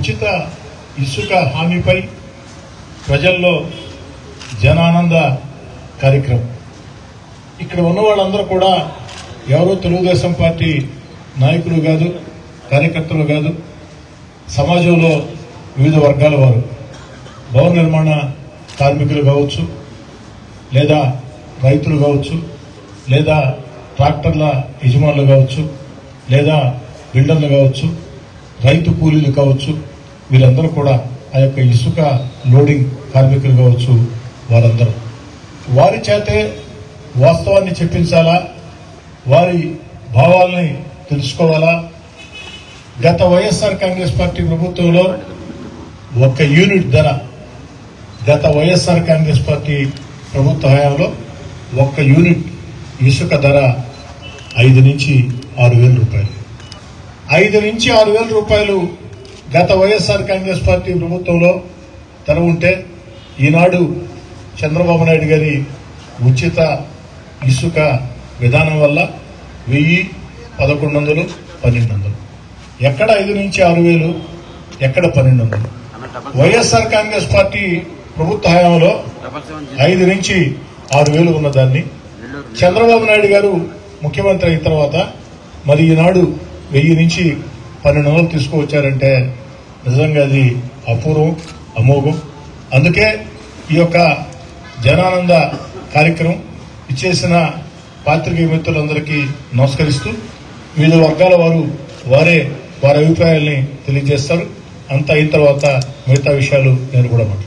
ఉచిత ఇసుక హామీపై ప్రజల్లో జనానంద కార్యక్రమం ఇక్కడ ఉన్న వాళ్ళందరూ కూడా ఎవరో తెలుగుదేశం పార్టీ నాయకులు కాదు కార్యకర్తలు కాదు సమాజంలో వివిధ వర్గాల వారు భవన నిర్మాణ కార్మికులు కావచ్చు లేదా రైతులు కావచ్చు లేదా ట్రాక్టర్ల యజమానులు కావచ్చు లేదా బిల్డర్లు కావచ్చు రైతు కూలీలు కావచ్చు వీరందరూ కూడా ఆ యొక్క ఇసుక లోడింగ్ కార్మికులు కావచ్చు వారందరూ వారి చేతే వాస్తవాన్ని చెప్పించాలా వారి భావాల్ని తెలుసుకోవాలా గత వైఎస్ఆర్ కాంగ్రెస్ పార్టీ ప్రభుత్వంలో ఒక్క యూనిట్ ధర గత వైఎస్ఆర్ కాంగ్రెస్ పార్టీ ప్రభుత్వ హయాంలో ఒక్క యూనిట్ ఇసుక ధర ఐదు నుంచి ఆరు వేల రూపాయలు ఐదు నుంచి ఆరు వేల రూపాయలు గత వైఎస్ఆర్ కాంగ్రెస్ పార్టీ ప్రభుత్వంలో ధర ఉంటే ఈనాడు చంద్రబాబు నాయుడు గారి ఉచిత ఇసుక విధానం వల్ల వెయ్యి పదకొండు వందలు పన్నెండు వందలు ఎక్కడ ఐదు నుంచి ఆరు వేలు ఎక్కడ పన్నెండు వందలు వైఎస్ఆర్ కాంగ్రెస్ పార్టీ ప్రభుత్వ హయాంలో ఐదు నుంచి ఆరు వేలు ఉన్నదాన్ని చంద్రబాబు నాయుడు గారు ముఖ్యమంత్రి అయిన తర్వాత మరి ఈనాడు వెయ్యి నుంచి పన్నెండు వందలు తీసుకువచ్చారంటే నిజంగా అది అపూర్వం అమోఘం అందుకే ఈ యొక్క జనానంద కార్యక్రమం ఇచ్చేసిన పాత్రికేయ మిత్రులందరికీ నమస్కరిస్తూ వివిధ వర్గాల వారు వారే వారి అభిప్రాయాల్ని తెలియజేస్తారు అంతా అయిన తర్వాత మిగతా విషయాలు నేను కూడా మాట్లాడతాను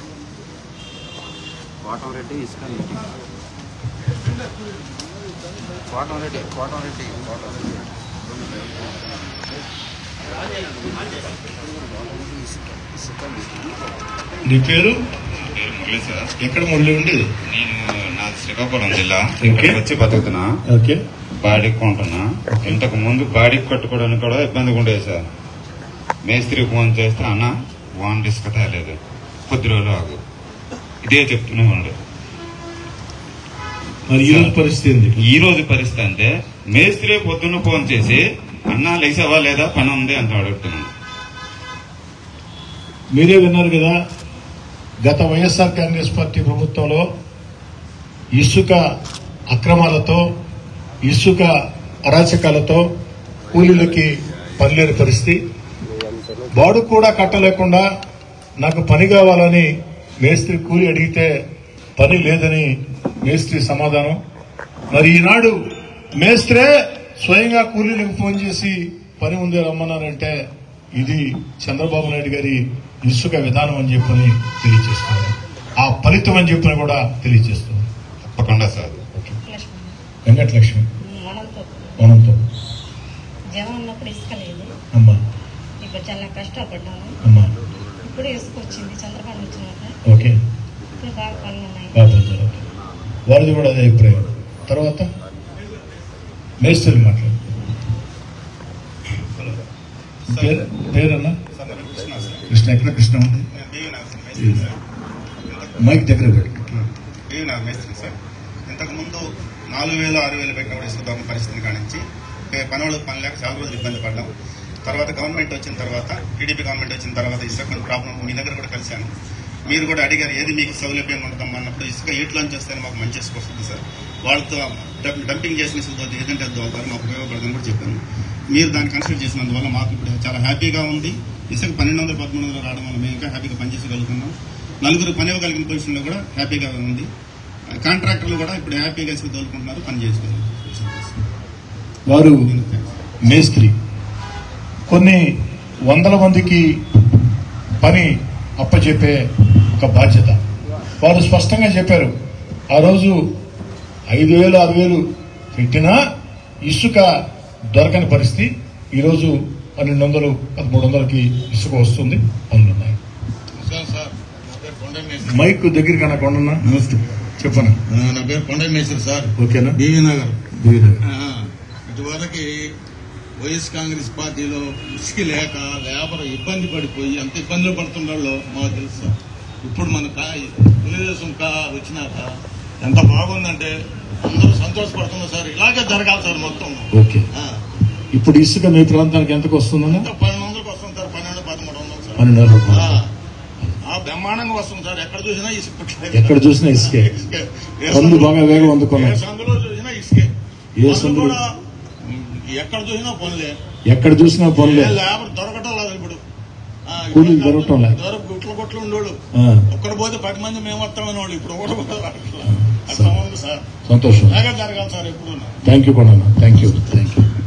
కోటంరెడ్డి ఇసుక నీటి కోటంరెడ్డి కోటంరెడ్డి కోటంరెడ్డి నీ పేరు పేరు మురళి సార్ ఎక్కడ మురళి ఉండేది నేను నా శ్రీకాకుళం జిల్లా ఓకే. ఇక్కడికి వచ్చి బతుకుతున్నా ఓకే బాడీకి కొంటున్నా ఇంతకు ముందు బాడీకి కట్టుకోవడానికి కూడా ఇబ్బందిగా ఉండేది సార్ మేస్త్రి ఫోన్ చేస్తే అన్న వాన్ డిస్క్ తేలేదు కొద్ది రోజులు ఆగు ఇదే చెప్తూనే ఉండే మరి ఈ రోజు పరిస్థితి ఏంది ఈ రోజు పరిస్థితి అంటే మేస్త్రి పొద్దున్న ఫోన్ చేసి అన్న లేసావా లేదా పని ఉంది అంత అడుగుతున్నాను మీరే విన్నారు కదా గత వైఎస్ఆర్ కాంగ్రెస్ పార్టీ ప్రభుత్వంలో ఇసుక అక్రమాలతో ఇసుక అరాచకాలతో కూలీలకి పనిలేని పరిస్థితి వాడు కూడా కట్టలేకుండా నాకు పని కావాలని మేస్త్రి కూలి అడిగితే పని లేదని మేస్త్రి సమాధానం మరి ఈనాడు మేస్త్రే స్వయంగా కూలీలకు ఫోన్ చేసి పని ఉంది రమ్మన్నారంటే ఇది చంద్రబాబు నాయుడు గారి ఇసుక విధానం అని చెప్పని తెలియజేస్తున్నారు ఆ ఫలితం అని చెప్పని కూడా తెలియజేస్తున్నారు తప్పకుండా సార్ లక్ష్మి వెంకటలక్ష్మి మనంతో మనంతో జనం ఉన్నప్పుడు ఇసుక లేదు అమ్మా ఇప్పుడు చాలా కష్టపడ్డాము అమ్మా ఇప్పుడు ఇసుక వచ్చింది చంద్రబాబు వచ్చినాక ఓకే ఇప్పుడు బాగా పనులు ఉన్నాయి బాగుంది ఓకే వారిది కూడా అదే అభిప్రాయం తర్వాత మేస్త్రి మాట్లాడు పేరు పేరన్నా కృష్ణ ఎక్కడ కృష్ణ ఉంది మైక్ దగ్గర పెట్టు ఇవి నా మేస్త్రి సార్ ఇంతకుముందు నాలుగు వేలు ఆరు వేలు పెట్టిన కూడా ఇసుక దొంగ పరిస్థితిని కానించి ఏ పనులు పని లేక చాలా రోజులు ఇబ్బంది పడ్డాం తర్వాత గవర్నమెంట్ వచ్చిన తర్వాత టీడీపీ గవర్నమెంట్ వచ్చిన తర్వాత ఇసుక కొన్ని ప్రాబ్లం మీ దగ్గర కూడా కలిశాను మీరు కూడా అడిగారు ఏది మీకు సౌలభ్యంగా ఉంటుందమ్మా అన్నప్పుడు ఇసుక ఏట్లోంచి వస్తే మాకు మంచి ఇసుక వస్తుంది సార్ వాళ్ళతో డంప్- డంపింగ్ చేసిన ఇసుక తోటి ఏదంటే అది దోలుతారు మాకు ఉపయోగపడుతుందని కూడా చెప్పాను మీరు దాన్ని కన్సిడర్ చేసినందువల్ల మాకు ఇప్పుడు చాలా హ్యాపీగా ఉంది ఇసుక పన్నెండు వందల పదమూడు వందలు రావడం వల్ల మేము ఇంకా హ్యాపీగా పనిచేసగలుగుతున్నాం నలుగురు పని ఇవ్వగలిగిన పొజిషన్లో కూడా హ్యాపీగా ఉంది కాంట్రాక్టర్లు కూడా ఇప్పుడు హ్యాపీగా ఇసుక తోలుకుంటున్నారు పని చేసుకోవాలి వారు మేస్త్రి కొన్ని వందల మందికి పని అప్పచెప్పే ఒక బాధ్యత వారు స్పష్టంగా చెప్పారు ఆ రోజు ఐదు వేలు ఆరు వేలు పెట్టినా ఇసుక దొరకని పరిస్థితి ఈరోజు పన్నెండు వందలు పదమూడు వందలకి ఇసుక వస్తుంది పనులున్నాయి సార్ సార్ నా పేరు కొండమేశ్వర్ మైక్ దగ్గరికి అన్న కొండన్నా నమస్తే చెప్పనా ఆ, నా పేరు కొండమేశ్వర్ సార్ ఓకేనా బీవీ నగర్ వీరు. ఆ, ఇటువరకు వైఎస్ కాంగ్రెస్ పార్టీలో ఇసుక లేక లేబర్ ఇబ్బంది పడిపోయి ఎంత ఇబ్బందులు పడుతున్నారో మాకు తెలుసు సార్ ఇప్పుడు మన కా- తెలుగుదేశం కా వచ్చినాక ఎంత బాగుందంటే అందరూ సంతోషపడుతున్నారు సార్ ఇలాగే జరగాలి సార్ మొత్తం ఓకే ఆ, ఇప్పుడు ఇసుక మీ ప్రాంతానికి ఎంతకు వస్తుందన్నా ఎంత పన్నెండు వందలకు వస్తుంది సార్ పన్నెండు పదమూడు వందలు పన్నెండున్నర ఆ, కోట్లు. ఆ బ్రహ్మాండంగా వస్తుంది సార్ ఎక్కడ చూసినా ఇసుక ఎక్కడ చూసినా ఇసుకే ఇసుకే. ఏ పనులు సందులో- బాగా వేగం అందుకున్నాయి. ఏ సందులో చూసినా ఇసుకే ఏ పనులు సందులో- కూడా ఉమ్, ఎక్కడ చూసినా పనులే ఎక్కడ చూసినా పనులే ఏ లేబర్ దొరకటం లేదు ఇప్పుడు ఆ, కూలీలు దొరకటం లేదు. దొరక గుట్లు గుట్లు ఉండోళ్ళు ఆ, ఒక్కడ పోతే పది మంది మేము వస్తామని వాళ్ళు ఇప్పుడు ఒకటి కూడా రావట్లేదు. అట్లా ఉంది సార్ సంతోషం అలాగే జరగాలి సార్ ఎప్పుడు థ్యాంక్ యూ కూడా థ్యాంక్ యూ థ్యాంక్ యూ